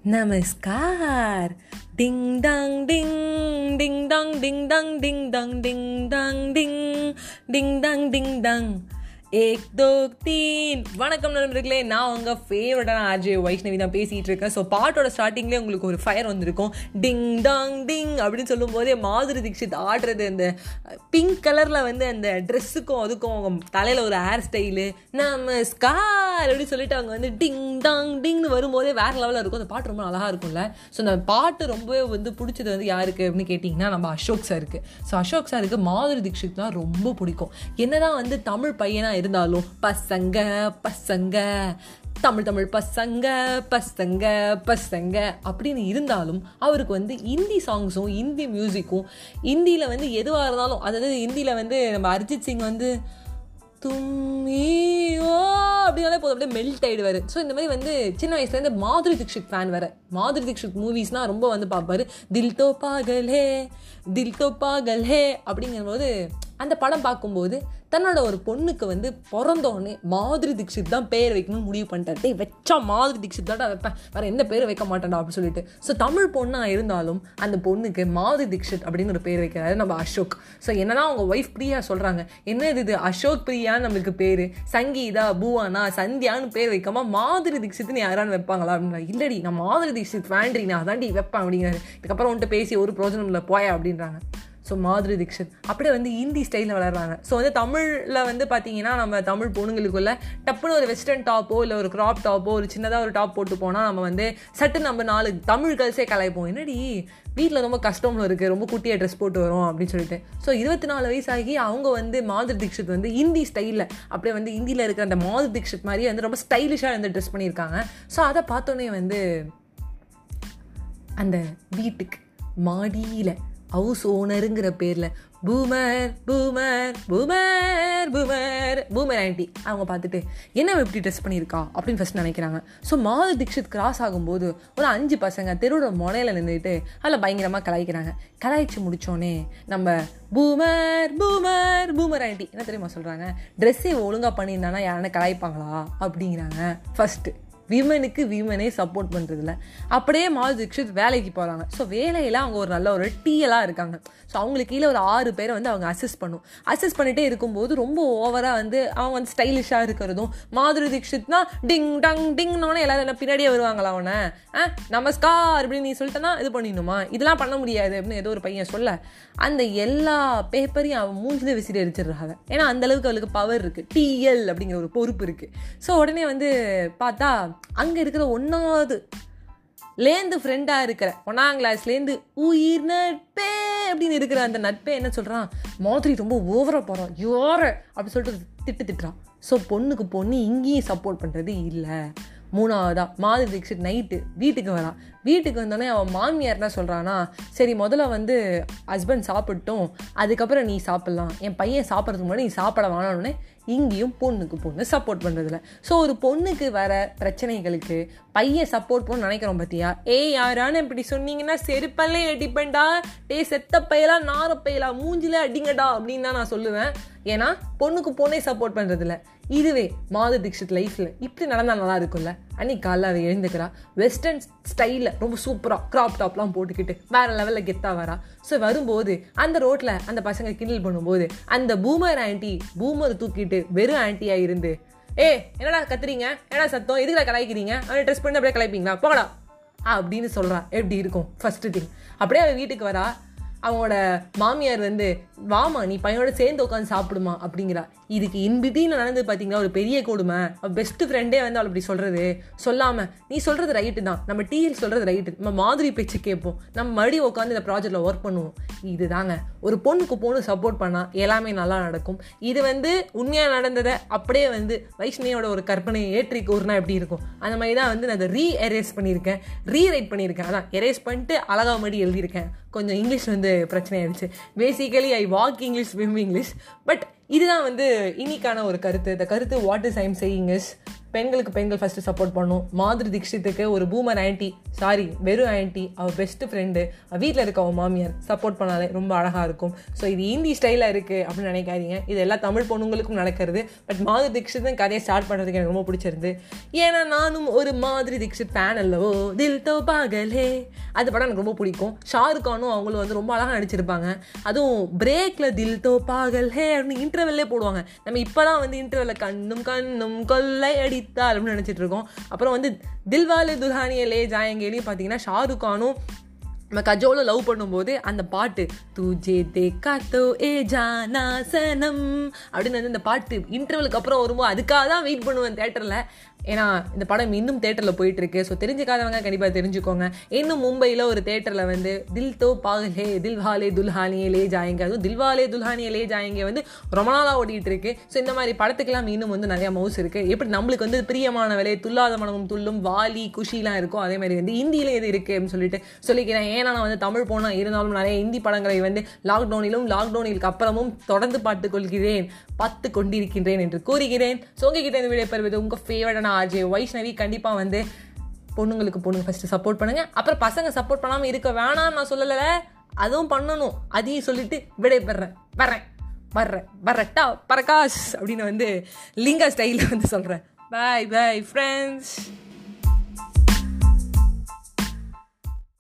नमस्कार डिंग डंग डिंग डिंग डंग डिंग डंग डिंग डंग डिंग डंग डिंग डिंग डंग डिंग डंग ஏக் தோ தீன் வணக்கம் நண்பர்களே நான் உங்கள் ஃபேவரட்டான ஆர்ஜே வைஷ்ணவி தான் பேசிகிட்டு இருக்கேன் ஸோ பாட்டோட ஸ்டார்டிங்லேயே உங்களுக்கு ஒரு ஃபயர் வந்திருக்கும் டிங் டாங் டிங் அப்படின்னு சொல்லும் போதே மாதுரி தீக்ஷித் ஆடுறது அந்த பிங்க் கலரில் வந்து அந்த ட்ரெஸ்ஸுக்கும் அதுக்கும் அவங்க தலையில் ஒரு ஹேர் ஸ்டைலு நமஸ்கார் அப்படின்னு சொல்லிட்டு அவங்க வந்து டிங் டாங் டிங்னு வரும்போதே வேறு லெவலில் இருக்கும் அந்த பாட்டு ரொம்ப அழகாக இருக்கும்ல ஸோ அந்த பாட்டு ரொம்பவே வந்து பிடிச்சது வந்து யாருக்கு அப்படின்னு கேட்டிங்கன்னா நம்ம அசோக் சாருக்கு ஸோ அசோக் சாருக்கு மாதுரி தீக்ஷித் தான் ரொம்ப பிடிக்கும் என்னதான் வந்து தமிழ் பையனாக இருந்தாலும் பசங்க பசங்க தமிழ் தமிழ் பசங்க பசங்க பசங்க அப்படின்னு இருந்தாலும் அவருக்கு வந்து ஹிந்தி சாங்ஸும் ஹிந்தி மியூசிக்கும் ஹிந்தியில் வந்து எதுவாக இருந்தாலும் அதாவது ஹிந்தியில் வந்து நம்ம அரிஜித் சிங் வந்து தும்மியோ அப்படின்னாலே போதும் அப்படியே மெல்ட் ஆகிடுவார் ஸோ இந்த மாதிரி வந்து சின்ன வயசுலேருந்து மாதுரி தீக்ஷித் ஃபேன் வேறு மாதுரி தீக்ஷித் மூவிஸ்னால் ரொம்ப வந்து பார்ப்பாரு தில் தோ பாகல் ஹே தில் தோ பாகல் ஹே அப்படிங்கும்போது அந்த படம் பார்க்கும்போது தன்னோட ஒரு பொண்ணுக்கு வந்து பிறந்தோடனே மாதுரி தீக்ஷித் தான் பேர் வைக்கணும்னு முடிவு பண்ணிட்டார் டேய் வச்சா மாதுரி தீக்ஷித் தான் வைப்பேன் வேறு எந்த பேர் வைக்க மாட்டேன்டா அப்படின்னு சொல்லிட்டு ஸோ தமிழ் பொண்ணாக இருந்தாலும் அந்த பொண்ணுக்கு மாதுரி தீக்ஷித் அப்படின்னு ஒரு பேர் வைக்கிறாரு நம்ம அசோக் ஸோ என்னதான் அவங்க ஒய்ஃப் பிரியா சொல்கிறாங்க என்ன இது அசோக் பிரியான்னு நம்மளுக்கு பேர் சங்கீதா பூவானா சந்தியான்னு பேர் வைக்காம மாதுரி தீக்ஷித்னு யாரான்னு வைப்பாங்களா அப்படின்னா இல்லடி நான் மாதுரி தீக்ஷித் வேண்டி நான் அதாண்டி வைப்பேன் அப்படிங்கிறாரு இதுக்கப்புறம் வந்துட்டு பேசி ஒரு பிரோஜனம் இல்லை போயா அப்படின்றாங்க ஸோ மாதுரி தீக்ஷித் அப்படியே வந்து ஹிந்தி ஸ்டைலில் வளர்றாங்க ஸோ வந்து தமிழில் வந்து பார்த்தீங்கன்னா நம்ம தமிழ் பொண்ணுங்களுக்குள்ள டப்புன்னு ஒரு வெஸ்டர்ன் டாப்போ இல்லை ஒரு க்ராப் டாப்போ ஒரு சின்னதாக ஒரு டாப் போட்டு போனால் நம்ம வந்து சட்டு நம்ம நாலு தமிழ் கல்ஸே கலாய்ப்போம் என்னடி வீட்டில் ரொம்ப கஷ்டம்ல இருக்குது ரொம்ப குட்டியாக ட்ரெஸ் போட்டு வரும் அப்படின்னு சொல்லிட்டு ஸோ இருபத்தி நாலு வயசாகி அவங்க வந்து மாதுரி தீக்ஷித் வந்து ஹிந்தி ஸ்டைலில் அப்படியே வந்து ஹிந்தியில் இருக்கிற அந்த மாதுரி தீக்ஷித் மாதிரி வந்து ரொம்ப ஸ்டைலிஷாக வந்து ட்ரெஸ் பண்ணியிருக்காங்க ஸோ அதை பார்த்தோன்னே வந்து அந்த வீட்டுக்கு மாடியில் ஹவுஸ் ஓனருங்கிற பேரில் boomer boomer boomer boomer boomer aunty அவங்க பார்த்துட்டு என்ன எப்படி ட்ரெஸ் பண்ணியிருக்கா அப்படின்னு ஃபஸ்ட் நினைக்கிறாங்க ஸோ மாது தீக்ஷித் கிராஸ் ஆகும்போது ஒரு அஞ்சு பசங்க தெருவோட முனையில் நின்றுட்டு அதில் பயங்கரமாக கலாய்க்கிறாங்க கலாய்ச்சி முடித்தோடனே நம்ம பூமர் பூமர் பூமர் ஆண்டி என்ன தெரியுமா சொல்கிறாங்க ட்ரெஸ்ஸே ஒழுங்காக பண்ணியிருந்தானா யாருன்னா கலாய்ப்பாங்களா அப்படிங்கிறாங்க ஃபஸ்ட்டு விமனுக்கு விமனே சப்போர்ட் பண்ணுறதில்ல அப்படியே மாது தீக்ஷித் வேலைக்கு போகிறாங்க ஸோ வேலையில் அவங்க ஒரு நல்ல ஒரு டீயலாக இருக்காங்க ஸோ அவங்களுக்கு கீழே ஒரு ஆறு பேரை வந்து அவங்க அசஸ் பண்ணும் அசஸ் பண்ணிகிட்டே இருக்கும்போது ரொம்ப ஓவராக வந்து அவங்க வந்து ஸ்டைலிஷாக இருக்கிறதும் மாதுரி தீக்ஷித்னா டிங் டங் டிங்னோடனே எல்லாரும் என்ன பின்னாடியே வருவாங்களா அவனை ஆ நமஸ்கார் அப்படின்னு நீ சொல்லிட்டனா இது பண்ணிடணுமா இதெல்லாம் பண்ண முடியாது அப்படின்னு ஏதோ ஒரு பையன் சொல்ல அந்த எல்லா பேப்பரையும் அவன் மூஞ்சிலே விசிறி அடிச்சிடுறாங்க ஏன்னா அந்தளவுக்கு அவளுக்கு பவர் இருக்குது டிஎல் அப்படிங்கிற ஒரு பொறுப்பு இருக்குது ஸோ உடனே வந்து பார்த்தா அங்கே இருக்கிற ஒன்றாவது லேந்து ஃப்ரெண்டாக இருக்கிற ஒன்றாம் கிளாஸ்லேருந்து உயிர் நட்பே அப்படின்னு இருக்கிற அந்த நட்பே என்ன சொல்கிறான் மாதிரி ரொம்ப ஓவராக போகிறான் யோர அப்படி சொல்லிட்டு திட்டு திட்டுறான் ஸோ பொண்ணுக்கு பொண்ணு இங்கேயும் சப்போர்ட் பண்ணுறது இல்லை மூணாவதா மாதிரி தீக்ஷித் நைட்டு வீட்டுக்கு வரான் வீட்டுக்கு வந்தோடனே அவன் மாமியார் என்ன சொல்கிறான்னா சரி முதல்ல வந்து ஹஸ்பண்ட் சாப்பிட்டோம் அதுக்கப்புறம் நீ சாப்பிட்லாம் என் பையன் சாப்பிட்றதுக்கு முன்னாடி நீ சாப்பிட வேணாம்னே இங்கேயும் பொண்ணுக்கு பொண்ணு சப்போர்ட் பண்ணுறதில்ல ஸோ ஒரு பொண்ணுக்கு வர பிரச்சனைகளுக்கு பையன் சப்போர்ட் பண்ண நினைக்கிறோம் பார்த்தியா ஏய் யாரானு இப்படி சொன்னீங்கன்னா செருப்பல்லே அடிப்பேன்டா டே செத்த பையலா நார பையலா மூஞ்சில அடிங்கடா அப்படின்னு தான் நான் சொல்லுவேன் ஏன்னா பொண்ணுக்கு பொண்ணே சப்போர்ட் பண்ணுறதில்ல இதுவே மாது தீக்ஷித் லைஃப்பில் இப்படி நடந்தால் நல்லா இருக்கும்ல அன்னைக்கு காலைல அவள் எழுந்துக்கிறா வெஸ்டர்ன் ஸ்டைலில் ரொம்ப சூப்பராக க்ராப் டாப்லாம் போட்டுக்கிட்டு வேற லெவலில் கெத்தாக வரா ஸோ வரும்போது அந்த ரோட்டில் அந்த பசங்க கிண்டல் பண்ணும்போது அந்த பூமர் ஆண்டி பூமர் தூக்கிட்டு வெறும் ஆண்டியாக இருந்து ஏ என்னடா கத்துறீங்க என்னடா சத்தம் எதுக்குடா கலாய்க்கிறீங்க அவனை ட்ரெஸ் பண்ணி அப்படியே கலாய்ப்பீங்களா போகடா அப்படின்னு சொல்கிறா எப்படி இருக்கும் ஃபஸ்ட்டு திங் அப்படியே அவன் வீட்டுக்கு வரா அவங்களோட மாமியார் வந்து வாமா நீ பையனோட சேர்ந்து உட்காந்து சாப்பிடுமா அப்படிங்கிறா இதுக்கு இன்பிட்டின்னு நடந்து பார்த்தீங்கன்னா ஒரு பெரிய கொடுமை பெஸ்ட் ஃப்ரெண்டே வந்து அவள் இப்படி சொல்கிறது சொல்லாமல் நீ சொல்கிறது ரைட்டு தான் நம்ம டிஎல் சொல்கிறது ரைட்டு நம்ம மாதிரி பேச்சு கேட்போம் நம்ம மறுபடியும் உட்காந்து இந்த ப்ராஜெக்டில் ஒர்க் பண்ணுவோம் இது தாங்க ஒரு பொண்ணுக்கு பொண்ணு சப்போர்ட் பண்ணால் எல்லாமே நல்லா நடக்கும் இது வந்து உண்மையாக நடந்ததை அப்படியே வந்து வைஷ்ணவியோட ஒரு கற்பனையை ஏற்றி கூறினா எப்படி இருக்கும் அந்த மாதிரி தான் வந்து நான் அதை ரீ எரேஸ் பண்ணியிருக்கேன் ரீரைட் பண்ணியிருக்கேன் அதான் எரேஸ் பண்ணிட்டு அழகா மடி எழுதியிருக்கேன் கொஞ்சம் இங்கிலீஷ் வந்து பிரச்சனை ஆயிடுச்சு basically I walk English swim English but இதுதான் வந்து இன்னைக்கான ஒரு கருத்து இந்த கருத்து what is I'm saying is பெண்களுக்கு பெண்கள் ஃபஸ்ட்டு சப்போர்ட் பண்ணும் மாதிரி தீக்ஷித்துக்கு ஒரு பூமர் ஆன்ட்டி சாரி வெறும் ஆன்ட்டி அவள் பெஸ்ட் ஃப்ரெண்டு வீட்டில் இருக்க அவன் மாமியார் சப்போர்ட் பண்ணாலே ரொம்ப அழகாக இருக்கும் ஸோ இது ஹிந்தி ஸ்டைலில் இருக்குது அப்படின்னு நினைக்காதீங்க இது எல்லா தமிழ் பொண்ணுங்களுக்கும் நடக்கிறது பட் மாதிரி தீக்ஷித் கதையை ஸ்டார்ட் பண்ணுறதுக்கு எனக்கு ரொம்ப பிடிச்சிருந்து ஏன்னா நானும் ஒரு மாதிரி தீக்ஷித் ஃபேன் அல்லவோ தில் தோ பாகலே அது படம் எனக்கு ரொம்ப பிடிக்கும் ஷாருக் கானும் அவங்களும் வந்து ரொம்ப அழகாக நடிச்சிருப்பாங்க அதுவும் பிரேக்கில் தில் தோ பாகல் ஹே அப்படின்னு இன்டர்வெல்லே போடுவாங்க நம்ம இப்போ தான் வந்து இன்டர்வெல்ல கண்ணும் கண்ணும் கொள்ளை அடித்தால் அப்படின்னு நினச்சிட்டு இருக்கோம் அப்புறம் வந்து தில்வாலே துல்ஹானிய லே ஜாயங்கேலையும் பார்த்தீங்கன்னா ஷாருக் கானும் நம்ம கஜோல லவ் பண்ணும்போது அந்த பாட்டு தூஜே தேக்கா தோ ஏ ஜானா சனம் அப்படின்னு வந்து இந்த பாட்டு இன்டர்வலுக்கு அப்புறம் வரும்போது அதுக்காக தான் வெயிட் பண்ணுவேன் தேட்டரில் ஏன்னா இந்த படம் இன்னும் தேட்டரில் போயிட்டு இருக்கு ஸோ தெரிஞ்சுக்காதவங்க கண்டிப்பாக தெரிஞ்சுக்கோங்க இன்னும் மும்பையில் ஒரு தேட்டரில் வந்து தில் தோ பாகலே தில்வாலே துல்ஹானியே லே ஜாயங்க அதுவும் தில்வாலே துல்ஹானியே லே ஜாயங்க வந்து ரொம்ப நாளாக ஓடிட்டு இருக்கு ஸோ இந்த மாதிரி படத்துக்கெல்லாம் இன்னும் வந்து நிறைய மவுஸ் இருக்கு எப்படி நம்மளுக்கு வந்து பிரியமான வேலை துல்லாத மனமும் துள்ளும் வாலி குஷிலாம் இருக்கும் அதே மாதிரி வந்து ஹிந்தியில இது இருக்கு அப்படின்னு சொல்லிட்டு சொல்லிக்கிறேன் ஏன்னா நான் வந்து தமிழ் போனால் இருந்தாலும் நிறைய ஹிந்தி படங்களை வந்து லாக்டவுனிலும் லாக்டவுனிற்கு அப்புறமும் தொடர்ந்து பார்த்துக் கொள்கிறேன் பார்த்து கொண்டிருக்கின்றேன் என்று கூறுகிறேன் ஸோ உங்ககிட்ட இந்த வீடியோ பெறுவது உங்கள் ஃபேவரட்டான ஆர்ஜே வைஷ்ணவி கண்டிப்பாக வந்து பொண்ணுங்களுக்கு பொண்ணுங்க ஃபஸ்ட்டு சப்போர்ட் பண்ணுங்கள் அப்புறம் பசங்க சப்போர்ட் பண்ணாமல் இருக்க வேணாம்னு நான் சொல்லலை அதுவும் பண்ணணும் அதையும் சொல்லிட்டு விடை பெறேன் வரேன் வர்றேன் வரட்டா பரகாஷ் அப்படின்னு வந்து லிங்கா ஸ்டைலில் வந்து சொல்கிறேன் பாய் பாய் ஃப்ரெண்ட்ஸ்